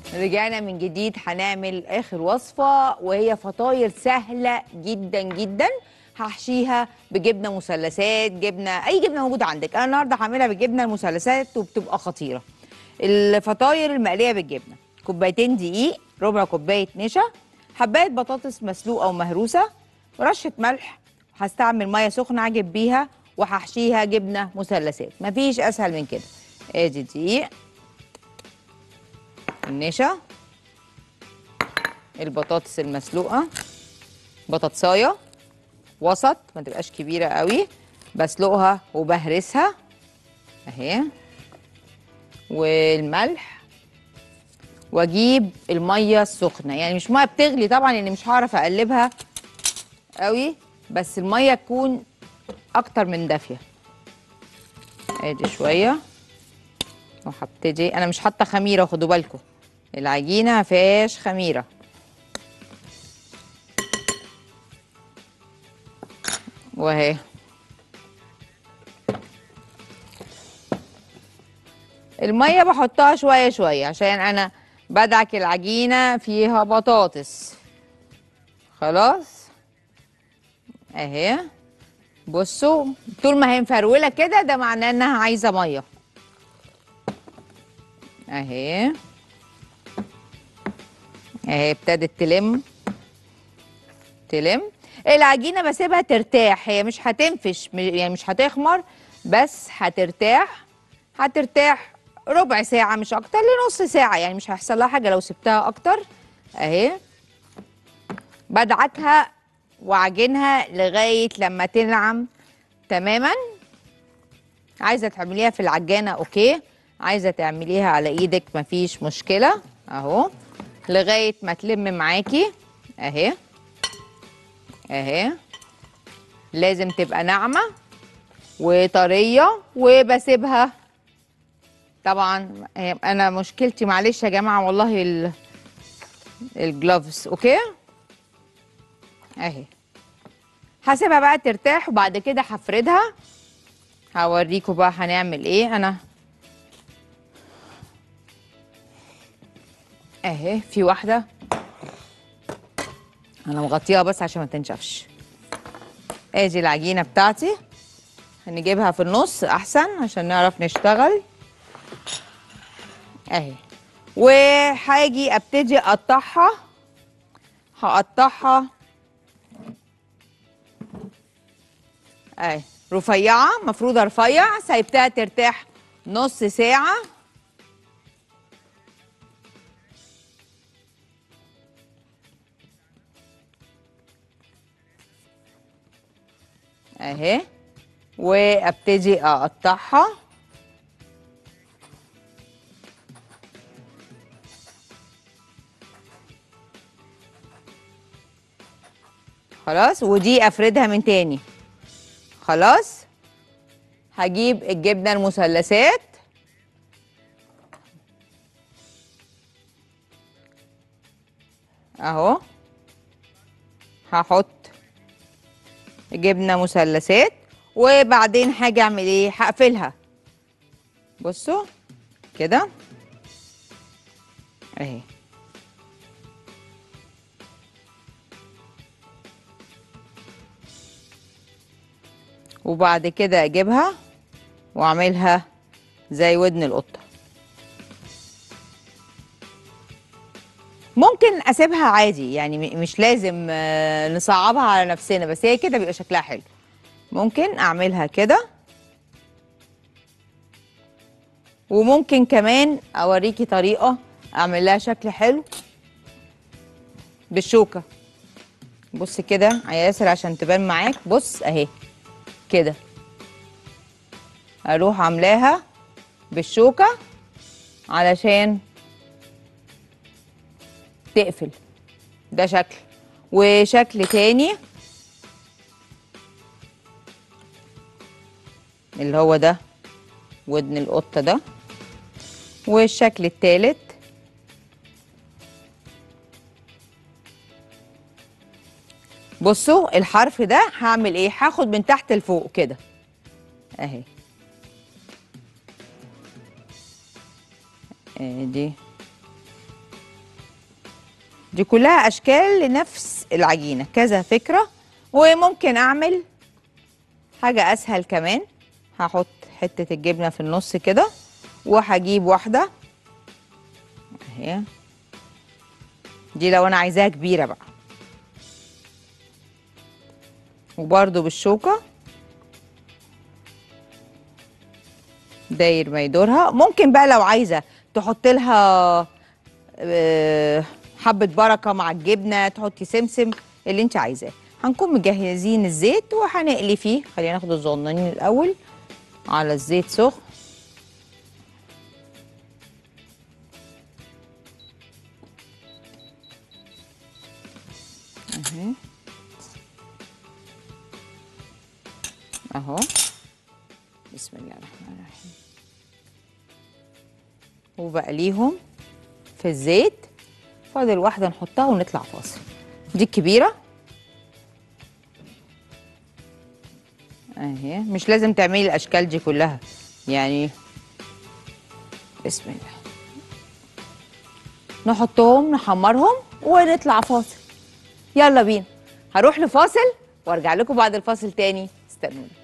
رجعنا من جديد هنعمل اخر وصفه وهي فطاير سهله جدا جدا هحشيها بجبنه مثلثات جبنه اي جبنه موجوده عندك انا النهارده هعملها بالجبنه المثلثات وبتبقى خطيره الفطاير المقليه بالجبنه كوبايتين دقيق ربع كوبايه نشا حبايه بطاطس مسلوقه ومهروسه رشه ملح هستعمل ميه سخنه اعجب بيها وهحشيها جبنه مثلثات مفيش اسهل من كده ادي دقيق النشا البطاطس المسلوقه بطاطسايه وسط ما تبقاش كبيره قوي بسلقها وبهرسها اهي والملح واجيب الميه السخنه يعني مش ميه بتغلي طبعا لان مش هعرف اقلبها قوي بس الميه تكون اكتر من دافيه ادي شويه وهبتدي انا مش حاطه خميره خدوا بالكم العجينه ما فيهاش خميره وهي الميه بحطها شويه شويه عشان انا بدعك العجينه فيها بطاطس خلاص اهي بصوا طول ما هي مفروله كده ده معناه انها عايزه ميه اهي اهي ابتدت تلم تلم العجينه بسيبها ترتاح هي مش هتنفش م- يعني مش هتخمر بس هترتاح هترتاح ربع ساعه مش اكتر لنص ساعه يعني مش هيحصل لها حاجه لو سبتها اكتر اهي بدعكها واعجنها لغايه لما تنعم تماما عايزه تعمليها في العجانه اوكي عايزه تعمليها على ايدك مفيش مشكله اهو لغايه ما تلم معاكي اهي اهي لازم تبقى ناعمه وطريه وبسيبها طبعا هي- انا مشكلتي معلش يا جماعه والله ال الجلوفز اوكي اهي هسيبها بقى ترتاح وبعد كده هفردها هوريكم بقى هنعمل ايه انا اهي في واحده انا مغطيها بس عشان ما تنشفش ادي العجينه بتاعتي هنجيبها في النص احسن عشان نعرف نشتغل اهي وهاجي ابتدي اقطعها هقطعها اهي رفيعه مفروضه رفيع سايبتها ترتاح نص ساعه اهي وابتدي اقطعها خلاص ودي افردها من تاني خلاص هجيب الجبنه المثلثات اهو هحط جبنه مثلثات وبعدين هاجي اعمل ايه هقفلها بصوا كده اهي وبعد كده اجيبها واعملها زي ودن القطه ممكن اسيبها عادي يعني م- مش لازم آه، نصعبها على نفسنا بس هي كده بيبقى شكلها حلو ممكن اعملها كده وممكن كمان اوريكي طريقه اعمل لها شكل حلو بالشوكه بص كده يا ياسر عشان تبان معاك بص اهي كده اروح عاملاها بالشوكه علشان تقفل ده شكل وشكل تاني اللي هو ده ودن القطه ده والشكل التالت بصوا الحرف ده هعمل ايه هاخد من تحت لفوق كده اهي ادي دي كلها اشكال لنفس العجينه كذا فكره وممكن اعمل حاجه اسهل كمان هحط حته الجبنه في النص كده وهجيب واحده اهي دي لو انا عايزاها كبيره بقى وبرده بالشوكه داير ما يدورها ممكن بقى لو عايزه تحط لها آه، حبه بركه مع الجبنه تحطي سمسم اللي انت عايزاه هنكون مجهزين الزيت وهنقلي فيه خلينا ناخد الصغننين الاول على الزيت سخن اهي اهو بسم الله الرحمن الرحيم وبقليهم في الزيت فاضل واحده نحطها ونطلع فاصل دي الكبيره اهي مش لازم تعملي الاشكال دي كلها يعني بسم الله نحطهم نحمرهم ونطلع فاصل يلا بينا هروح لفاصل وارجع لكم بعد الفاصل تاني استنوني